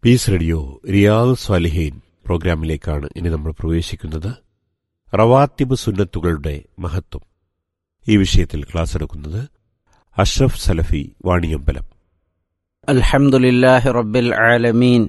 piece radio Riyad Salihin പ്രോഗ്രാമിലേക്കാണ് ഇനി നമ്മൾ പ്രവേശിക്കുന്നത് റവാത്തിബ് സുന്നത്തുകളുടെ മഹത്വം ഈ വിഷയത്തിൽ ക്ലാസ് എടുക്കുന്നത് അഷ്റഫ് സലഫി വാണിയമ്പലം الحمد لله رب العالمين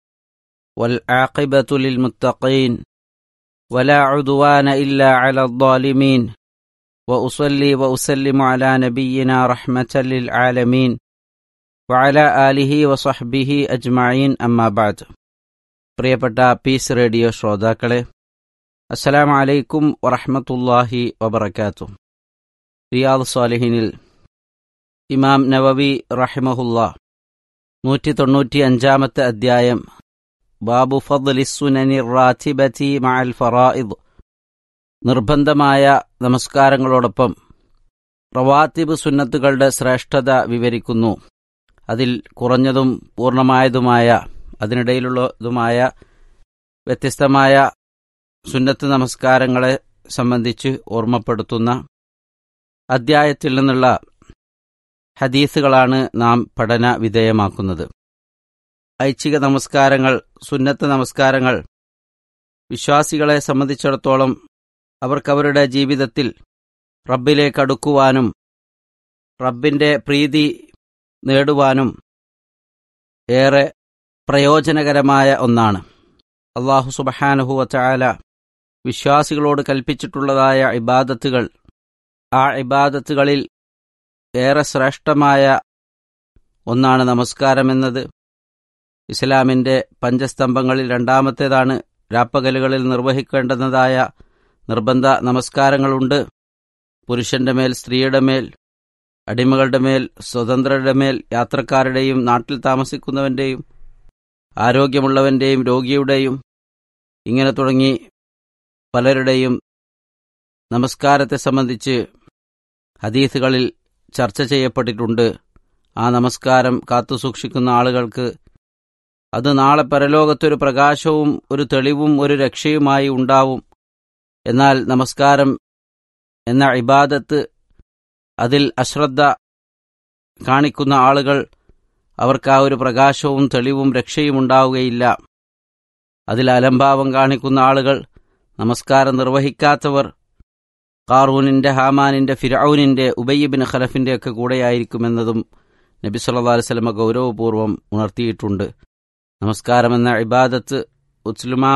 والعاقبة للمتقين ولا عدوان إلا على الظالمين وأصلي وأسلم على نبينا رحمة للعالمين وعلى آله وصحبه أجمعين أما بعد പ്രിയപ്പെട്ട പീസ് റേഡിയോ ശ്രോതാക്കളെ അസ്സലാമു അലൈക്കും വറഹ്മത്തുള്ളാഹി വബറകാതുഹു റിയാദ് സ്വാലിഹിനിൽ ഇമാം നവവി റഹിമഹുല്ലാ നൂറ്റി തൊണ്ണൂറ്റി അഞ്ചാമത്തെ അധ്യായം ബാബു ഫദ്ലിസുനനി റാത്തിബത്തി മഅൽ ഫറായിദ് നിർബന്ധമായ നമസ്കാരങ്ങളോടൊപ്പം റവാത്തിബ് സുന്നത്തുകളുടെ ശ്രേഷ്ഠത വിവരിക്കുന്നു അതിൽ കുറഞ്ഞതും പൂർണ്ണമായതുമായ അതിനിടയിലുള്ളതുമായ വ്യത്യസ്തമായ സുന്നത്ത് നമസ്കാരങ്ങളെ സംബന്ധിച്ച് ഓർമ്മപ്പെടുത്തുന്ന അദ്ധ്യായത്തിൽ നിന്നുള്ള ഹദീസുകളാണ് നാം പഠന വിധേയമാക്കുന്നത് ഐച്ഛിക നമസ്കാരങ്ങൾ സുന്നത്ത് നമസ്കാരങ്ങൾ വിശ്വാസികളെ സംബന്ധിച്ചിടത്തോളം അവർക്കവരുടെ ജീവിതത്തിൽ റബ്ബിലേക്ക് അടുക്കുവാനും റബ്ബിന്റെ പ്രീതി നേടുവാനും ഏറെ പ്രയോജനകരമായ ഒന്നാണ് അള്ളാഹു സുബഹാനുഹുവ ചായാല വിശ്വാസികളോട് കൽപ്പിച്ചിട്ടുള്ളതായ ഇബാദത്തുകൾ ആ ഇബാദത്തുകളിൽ ഏറെ ശ്രേഷ്ഠമായ ഒന്നാണ് നമസ്കാരമെന്നത് ഇസ്ലാമിന്റെ പഞ്ചസ്തംഭങ്ങളിൽ രണ്ടാമത്തേതാണ് രാപ്പകലുകളിൽ നിർവഹിക്കേണ്ടുന്നതായ നിർബന്ധ നമസ്കാരങ്ങളുണ്ട് പുരുഷന്റെ മേൽ സ്ത്രീയുടെ മേൽ അടിമകളുടെ മേൽ സ്വതന്ത്രരുടെ മേൽ യാത്രക്കാരുടെയും നാട്ടിൽ താമസിക്കുന്നവന്റെയും ആരോഗ്യമുള്ളവന്റെയും രോഗിയുടെയും ഇങ്ങനെ തുടങ്ങി പലരുടെയും നമസ്കാരത്തെ സംബന്ധിച്ച് ഹദീസുകളിൽ ചർച്ച ചെയ്യപ്പെട്ടിട്ടുണ്ട് ആ നമസ്കാരം കാത്തുസൂക്ഷിക്കുന്ന ആളുകൾക്ക് അത് നാളെ പരലോകത്തൊരു പ്രകാശവും ഒരു തെളിവും ഒരു രക്ഷയുമായി ഉണ്ടാവും എന്നാൽ നമസ്കാരം എന്ന ഇബാദത്ത് അതിൽ അശ്രദ്ധ കാണിക്കുന്ന ആളുകൾ അവർക്ക് ആ ഒരു പ്രകാശവും തെളിവും രക്ഷയും ഉണ്ടാവുകയില്ല അതിൽ അലംഭാവം കാണിക്കുന്ന ആളുകൾ നമസ്കാരം നിർവഹിക്കാത്തവർ കാറൂനിന്റെ ഹാമാനിന്റെ ഫിറൌനിന്റെ ഉബയ്യബിൻ ഖലഫിന്റെ ഒക്കെ കൂടെയായിരിക്കുമെന്നതും നബി സല്ലാ വസ്ലമ ഗൗരവപൂർവ്വം ഉണർത്തിയിട്ടുണ്ട് നമസ്കാരമെന്ന ഇബാദത്ത് ഉസ്ലുമാ